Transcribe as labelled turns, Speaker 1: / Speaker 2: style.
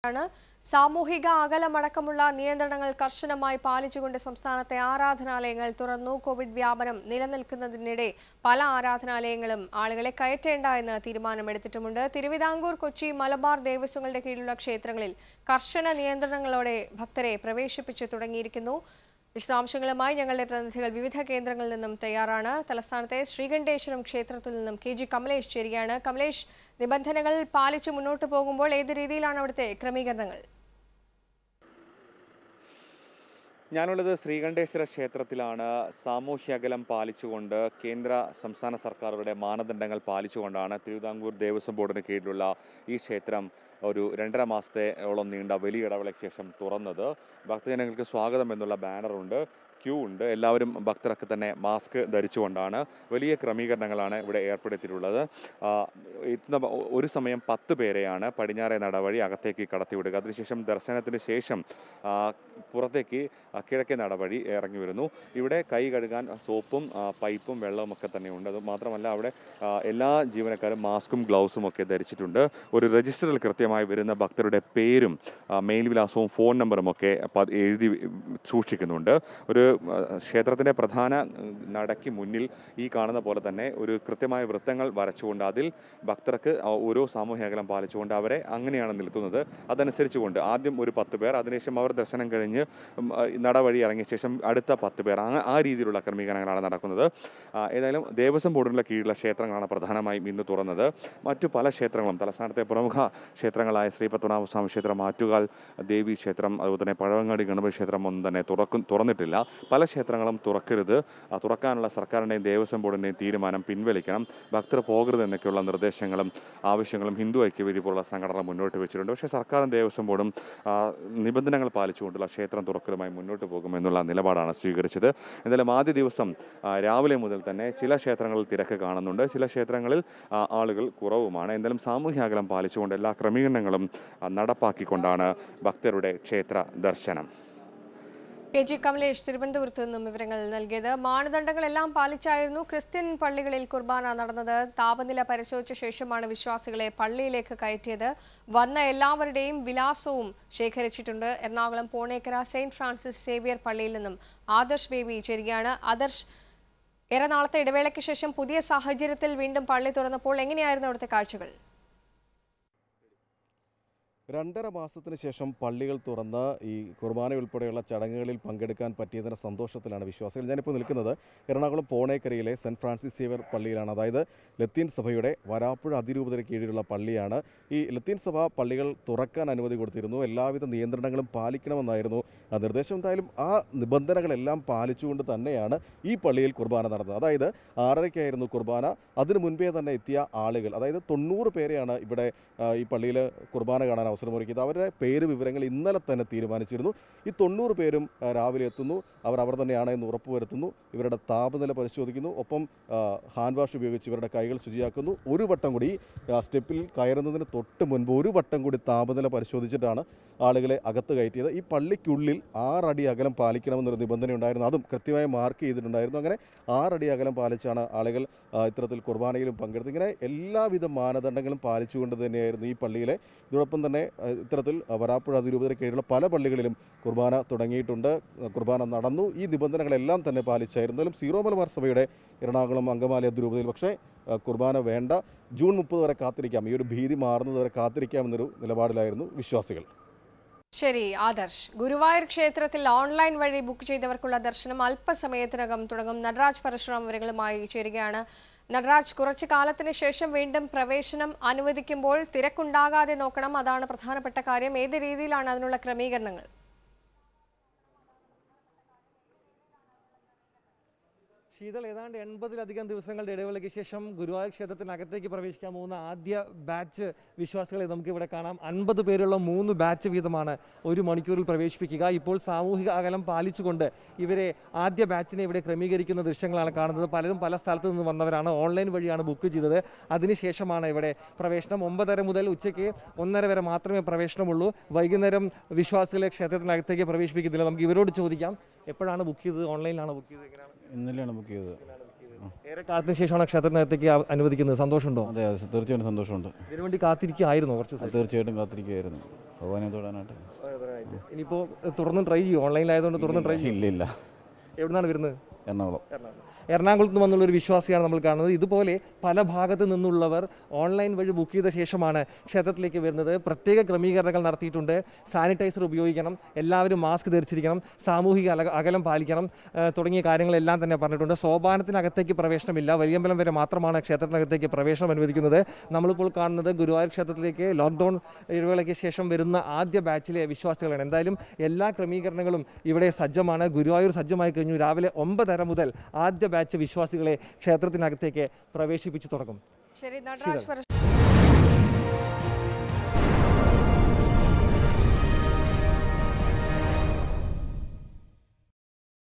Speaker 1: ആണ് സാമൂഹിക അകലമടക്കമുള്ള നിയന്ത്രണങ്ങൾ കർശനമായി പാലിച്ചുകൊണ്ട് സംസ്ഥാനത്തെ ആരാധനാലയങ്ങൾ തുറന്നു കോവിഡ് വ്യാപനം നിലനിൽക്കുന്നതിനിടെ പല ആരാധനാലയങ്ങളും ആളുകളെ കയറ്റേണ്ട എന്ന് തീരുമാനമെടുത്തിട്ടുമുണ്ട് തിരുവിതാംകൂർ കൊച്ചി മലബാർ ദേവസ്വങ്ങളുടെ കീഴിലുള്ള ക്ഷേത്രങ്ങളിൽ കർശന നിയന്ത്രണങ്ങളോടെ ഭക്തരെ പ്രവേശിപ്പിച്ചു തുടങ്ങിയിരിക്കുന്നു വിശദാംശങ്ങളുമായി ഞങ്ങളുടെ പ്രതിനിധികൾ വിവിധ കേന്ദ്രങ്ങളിൽ നിന്നും തയ്യാറാണ് തലസ്ഥാനത്തെ ശ്രീകണ്ഠേശ്വരം ക്ഷേത്രത്തിൽ നിന്നും കെ ജി കമലേഷ് ചേരുകയാണ് കമലേഷ് നിബന്ധനകൾ പാലിച്ചു മുന്നോട്ട് പോകുമ്പോൾ ഏത് രീതിയിലാണ് അവിടുത്തെ ക്രമീകരണങ്ങൾ
Speaker 2: ഞാനുള്ളത് ശ്രീകണ്ഠേശ്വര ക്ഷേത്രത്തിലാണ് സാമൂഹ്യ അകലം പാലിച്ചുകൊണ്ട് കേന്ദ്ര സംസ്ഥാന സർക്കാരുകളുടെ മാനദണ്ഡങ്ങൾ പാലിച്ചുകൊണ്ടാണ് തിരുവിതാംകൂർ ദേവസ്വം ബോർഡിന് കീഴിലുള്ള ഈ ക്ഷേത്രം ഒരു രണ്ടര മാസത്തെയോളം നീണ്ട വലിയ ഇടവേളയ്ക്ക് ശേഷം തുറന്നത് ഭക്തജനങ്ങൾക്ക് സ്വാഗതം എന്നുള്ള ബാനറുണ്ട് ക്യൂ ഉണ്ട് എല്ലാവരും ഭക്തരൊക്കെ തന്നെ മാസ്ക് ധരിച്ചുകൊണ്ടാണ് വലിയ ക്രമീകരണങ്ങളാണ് ഇവിടെ ഏർപ്പെടുത്തിയിട്ടുള്ളത് ആ, എത്തുന്ന ബ- ഒരു സമയം പത്ത് പേരെയാണ് പടിഞ്ഞാറേ നട വഴി അകത്തേക്ക് കടത്തിവിടുക അതിനുശേഷം ദർശനത്തിന് ശേഷം ആ, പുറത്തേക്ക് ആ, കിഴക്കേ നട വഴി ഇറങ്ങി വരുന്നു ഇവിടെ കൈ കഴുകാൻ സോപ്പും ആ, പൈപ്പും വെള്ളവും ഒക്കെ തന്നെയുണ്ട് അത് മാത്രമല്ല അവിടെ ആ, എല്ലാ ജീവനക്കാരും മാസ്കും ഗ്ലൗസും ഒക്കെ ധരിച്ചിട്ടുണ്ട് ഒരു രജിസ്റ്ററിൽ കൃത്യമായി വരുന്ന ഭക്തരുടെ പേരും ആ, മെയിൽ വിലാസവും ഫോൺ നമ്പറും ഒക്കെ പ- എഴുതി സൂക്ഷിക്കുന്നുണ്ട് ഒരു ആ, ക്ഷേത്രത്തിൻ്റെ പ്രധാന ഉം, നടയ്ക്ക് മുന്നിൽ ഈ കാണുന്ന പോലെ തന്നെ ഒരു കൃത്യമായ വൃത്തങ്ങൾ വരച്ചുകൊണ്ട് അതിൽ ഭക്തർക്ക് ആ ഓരോ സാമൂഹ്യ അകലം പാലിച്ചുകൊണ്ട് അവരെ അങ്ങനെയാണ് നിർത്തുന്നത് അതനുസരിച്ചുകൊണ്ട് ആദ്യം ഒരു പത്ത് പേർ അതിനുശേഷം അവർ ദർശനം കഴിഞ്ഞ് ഉം, ആ, നട വഴി ഇറങ്ങിയ ശേഷം അടുത്ത പത്ത് പേർ ആ ആ രീതിയിലുള്ള ക്രമീകരണങ്ങളാണ് നടക്കുന്നത് ആ, ഏതായാലും ദേവസ്വം ബോർഡിനുള്ള കീഴിലുള്ള ക്ഷേത്രങ്ങളാണ് പ്രധാനമായും ഇന്ന് തുറന്നത് മറ്റു പല ക്ഷേത്രങ്ങളും തലസ്ഥാനത്തെ പ്രമുഖ ക്ഷേത്രങ്ങളായ ശ്രീ പത്മനാഭസ്വാമി ക്ഷേത്രം ആറ്റുകാൽ ദേവി ക്ഷേത്രം അതുപോലെ തന്നെ പഴവങ്ങാടി ഗണപതി ക്ഷേത്രം ഒന്നും തന്നെ തുറക്കും തുറന്നിട്ടില്ല പല ക്ഷേത്രങ്ങളും തുറക്കരുത് ആ, തുറക്കാനുള്ള സർക്കാരിൻ്റെയും ദേവസ്വം ബോർഡിൻ്റെയും തീരുമാനം പിൻവലിക്കണം ഭക്തർ പോകരുത് എന്നൊക്കെയുള്ള നിർദ്ദേശങ്ങളും ആവശ്യങ്ങളും ഹിന്ദു ഐക്യവേദി പോലുള്ള സംഘടന മുന്നോട്ട് വെച്ചിട്ടുണ്ട് പക്ഷേ സർക്കാരും ദേവസ്വം ബോർഡും ആ, നിബന്ധനകൾ പാലിച്ചുകൊണ്ടുള്ള ക്ഷേത്രം തുറക്കലുമായി മുന്നോട്ട് പോകുമെന്നുള്ള നിലപാടാണ് സ്വീകരിച്ചത് എന്തായാലും ആദ്യ ദിവസം ആ, രാവിലെ മുതൽ തന്നെ ചില ക്ഷേത്രങ്ങളിൽ തിരക്ക് കാണുന്നുണ്ട് ചില ക്ഷേത്രങ്ങളിൽ ആ, ആളുകൾ കുറവുമാണ് എന്തായാലും സാമൂഹ്യ അകലം പാലിച്ചുകൊണ്ട് എല്ലാ ക്രമീകരണങ്ങളും ആ, നടപ്പാക്കിക്കൊണ്ടാണ് ഭക്തരുടെ ക്ഷേത്ര ദർശനം
Speaker 1: കെ ജി കമലേഷ് തിരുവനന്തപുരത്ത് നിന്നും വിവരങ്ങൾ നൽകിയത് മാനദണ്ഡങ്ങളെല്ലാം പാലിച്ചായിരുന്നു ക്രിസ്ത്യൻ പള്ളികളിൽ കുർബാന നടന്നത് താപനില പരിശോധിച്ച ശേഷമാണ് വിശ്വാസികളെ പള്ളിയിലേക്ക് കയറ്റിയത് വന്ന എല്ലാവരുടെയും വിലാസവും ശേഖരിച്ചിട്ടുണ്ട് Ernakulam Ponekkara saint Francis Xavier പള്ളിയിൽ നിന്നും ആദർശ് ബേബി ചേരുകയാണ് ആദർശ് ഏറെ നാളത്തെ ഇടവേളയ്ക്ക് ശേഷം പുതിയ സാഹചര്യത്തിൽ വീണ്ടും പള്ളി തുറന്നപ്പോൾ എങ്ങനെയായിരുന്നു അവിടുത്തെ കാഴ്ചകൾ
Speaker 3: രണ്ടര മാസത്തിന് ശേഷം പള്ളികൾ തുറന്ന് ഈ കുർബാന ഉൾപ്പെടെയുള്ള ചടങ്ങുകളിൽ പങ്കെടുക്കാൻ പറ്റിയതിൻ്റെ സന്തോഷത്തിലാണ് വിശ്വാസികൾ ഞാനിപ്പോൾ നിൽക്കുന്നത് എറണാകുളം പോണേക്കരയിലെ സെൻറ്റ് ഫ്രാൻസിസ് സേവർ പള്ളിയിലാണ് അതായത് ലത്തീൻ സഭയുടെ വരാപ്പുഴ അതിരൂപതയ്ക്ക് കീഴിലുള്ള പള്ളിയാണ് ഈ ലത്തീൻ സഭ പള്ളികൾ തുറക്കാൻ അനുമതി കൊടുത്തിരുന്നു എല്ലാവിധ നിയന്ത്രണങ്ങളും പാലിക്കണമെന്നായിരുന്നു ആ നിർദ്ദേശം എന്തായാലും ആ നിബന്ധനകളെല്ലാം പാലിച്ചുകൊണ്ട് തന്നെയാണ് ഈ പള്ളിയിൽ കുർബാന നടന്നത് അതായത് ആറരയ്ക്കായിരുന്നു കുർബാന അതിനു മുൻപേ തന്നെ എത്തിയ ആളുകൾ അതായത് തൊണ്ണൂറ് പേരെയാണ് ഇവിടെ ആ, ഈ പള്ളിയിൽ കുർബാന കാണാൻ അവസരമൊരുക്കിയത് അവരുടെ പേര് വിവരങ്ങൾ ഇന്നലെ തന്നെ തീരുമാനിച്ചിരുന്നു ഈ തൊണ്ണൂറ് പേരും ആ, രാവിലെ എത്തുന്നു അവർ അവർ തന്നെയാണ് എന്ന് ഉറപ്പുവരുത്തുന്നു ഇവരുടെ താപനില പരിശോധിക്കുന്നു ഒപ്പം ആ, ഹാൻഡ് വാഷ് ഉപയോഗിച്ച് ഇവരുടെ കൈകൾ ശുചിയാക്കുന്നു ഒരു വട്ടം കൂടി ആ, സ്റ്റെപ്പിൽ കയറുന്നതിന് തൊട്ട് മുൻപ് ഒരു വട്ടം കൂടി താപനില പരിശോധിച്ചിട്ടാണ് ആളുകളെ അകത്ത് കയറ്റിയത് ഈ പള്ളിക്കുള്ളിൽ ആറടി അകലം പാലിക്കണമെന്നൊരു നിബന്ധന ഉണ്ടായിരുന്നു അതും കൃത്യമായി മാർക്ക് ചെയ്തിട്ടുണ്ടായിരുന്നു അങ്ങനെ ആറടി അകലം പാലിച്ചാണ് ആളുകൾ ആ, ഇത്തരത്തിൽ കുർബാനയിലും പങ്കെടുത്തത് ഇങ്ങനെ എല്ലാവിധ മാനദണ്ഡങ്ങളും പാലിച്ചുകൊണ്ട് തന്നെയായിരുന്നു ഈ പള്ളിയിലെ ഇതോടൊപ്പം തന്നെ ആ, ഇത്തരത്തിൽ വരാപ്പുഴ അതിരൂപതയ്ക്ക് കീഴിലുള്ള പല പള്ളികളിലും കുർബാന തുടങ്ങിയിട്ടുണ്ട് ആ, കുർബാന നടന്നു ഈ നിബന്ധനകളെല്ലാം തന്നെ പാലിച്ചായിരുന്നു എന്നാലും സീറോ മലബാർ സഭയുടെ എറണാകുളം അങ്കമാലി അതിരൂപതയിൽ പക്ഷേ ആ, കുർബാന വേണ്ട ജൂൺ മുപ്പത് വരെ കാത്തിരിക്കാം ഈ ഒരു ഭീതി മാറുന്നത് വരെ കാത്തിരിക്കാമെന്നൊരു നിലപാടിലായിരുന്നു വിശ്വാസികൾ
Speaker 1: ശരി ആദർശ് ഗുരുവായൂർ ക്ഷേത്രത്തിൽ ഓൺലൈൻ വഴി ബുക്ക് ചെയ്തവർക്കുള്ള ദർശനം അല്പസമയത്തിനകം തുടങ്ങും നടരാജ് പരശുറാം വിവരങ്ങളുമായി ചേരുകയാണ് നടരാജ് കുറച്ചു കാലത്തിന് ശേഷം വീണ്ടും പ്രവേശനം അനുവദിക്കുമ്പോൾ തിരക്കുണ്ടാകാതെ നോക്കണം അതാണ് പ്രധാനപ്പെട്ട കാര്യം ഏത് രീതിയിലാണ് അതിനുള്ള ക്രമീകരണങ്ങൾ
Speaker 4: ശീതൾ ഏതാണ്ട് എൺപതിലധികം ദിവസങ്ങളുടെ ഇടവേളയ്ക്ക് ശേഷം ഗുരുവായൂർ ക്ഷേത്രത്തിനകത്തേക്ക് പ്രവേശിക്കാൻ പോകുന്ന ആദ്യ ബാച്ച് വിശ്വാസികളെ നമുക്ക് ഇവിടെ കാണാം അൻപത് പേരുള്ള മൂന്ന് ബാച്ച് വീതമാണ് ഒരു മണിക്കൂറിൽ പ്രവേശിപ്പിക്കുക ഇപ്പോൾ സാമൂഹിക അകലം പാലിച്ചുകൊണ്ട് ഇവരെ ആദ്യ ബാച്ചിനെ ഇവിടെ ക്രമീകരിക്കുന്ന ദൃശ്യങ്ങളാണ് കാണുന്നത് പലരും പല സ്ഥലത്തു നിന്ന് വന്നവരാണ് ഓൺലൈൻ വഴിയാണ് ബുക്ക് ചെയ്തത് അതിനുശേഷമാണ് ഇവിടെ പ്രവേശനം ഒമ്പതര മുതൽ ഉച്ചയ്ക്ക് ഒന്നര വരെ മാത്രമേ പ്രവേശനമുള്ളൂ വൈകുന്നേരം വിശ്വാസികളെ ക്ഷേത്രത്തിനകത്തേക്ക് പ്രവേശിപ്പിക്കുന്നില്ല നമുക്ക് ഇവരോട് ചോദിക്കാം എപ്പോഴാണ് ബുക്ക് ചെയ്തത് ഓൺലൈനിലാണ് ബുക്ക് ചെയ്തത് എങ്ങനെയാണ്
Speaker 5: ഇന്നലെയാണ് ബുക്ക് ചെയ്തത്
Speaker 4: ഏറെ കാലത്തിന് ശേഷമാണ് ക്ഷേത്രത്തിനകത്തേക്ക് ആ- അനുവദിക്കുന്നത് സന്തോഷമുണ്ടോ
Speaker 5: അതെ അതെ തീർച്ചയായിട്ടും സന്തോഷമുണ്ട്
Speaker 4: ഇതിനുവേണ്ടി കാത്തിരിക്കുകയായിരുന്നു കുറച്ച്
Speaker 5: അത്
Speaker 4: ദിവസം
Speaker 5: തീർച്ചയായിട്ടും കാത്തിരിക്കുകയായിരുന്നു ഭഗവാനെ തൊടാനായിട്ട്
Speaker 4: ഇനിയിപ്പോൾ തുറന്ന് ട്രൈ ചെയ്യും ഓൺലൈനിലായതുകൊണ്ട് തുറന്ന് ട്രൈ ചെയ്യും
Speaker 5: ഇല്ല ഇല്ല
Speaker 4: എവിടുന്നാണ് വരുന്നത്
Speaker 5: എറണാകുളം
Speaker 4: എറണാകുളത്ത് നിന്ന് വന്നുള്ള ഒരു വിശ്വാസിയാണ് നമ്മൾ കാണുന്നത് ഇതുപോലെ പല ഭാഗത്ത് നിന്നുള്ളവർ ഓൺലൈൻ വഴി ബുക്ക് ചെയ്ത ശേഷമാണ് ക്ഷേത്രത്തിലേക്ക് വരുന്നത് പ്രത്യേക ക്രമീകരണങ്ങൾ നടത്തിയിട്ടുണ്ട് സാനിറ്റൈസർ ഉപയോഗിക്കണം എല്ലാവരും മാസ്ക് ധരിച്ചിരിക്കണം സാമൂഹിക അല- അകലം പാലിക്കണം ആ, തുടങ്ങിയ കാര്യങ്ങളെല്ലാം തന്നെ പറഞ്ഞിട്ടുണ്ട് സോപാനത്തിനകത്തേക്ക് പ്രവേശനമില്ല വലിയമ്പലം വരെ മാത്രമാണ് ക്ഷേത്രത്തിനകത്തേക്ക് പ്രവേശനം അനുവദിക്കുന്നത് നമ്മളിപ്പോൾ കാണുന്നത് ഗുരുവായൂർ ക്ഷേത്രത്തിലേക്ക് ലോക്ക്ഡൗൺ ഇടവേളയ്ക്ക് ശേഷം വരുന്ന ആദ്യ ബാച്ചിലെ വിശ്വാസികളാണ് എന്തായാലും എല്ലാ ക്രമീകരണങ്ങളും ഇവിടെ സജ്ജമാണ് ഗുരുവായൂർ സജ്ജമായി കഴിഞ്ഞു രാവിലെ ഒമ്പതര മുതൽ ആദ്യ ബാച്ച് വിശ്വാസികളെ ക്ഷേത്രത്തിനകത്തേക്ക് പ്രവേശിപ്പിച്ചു തുടങ്ങും
Speaker 1: ശരി നടരാജ് പരശു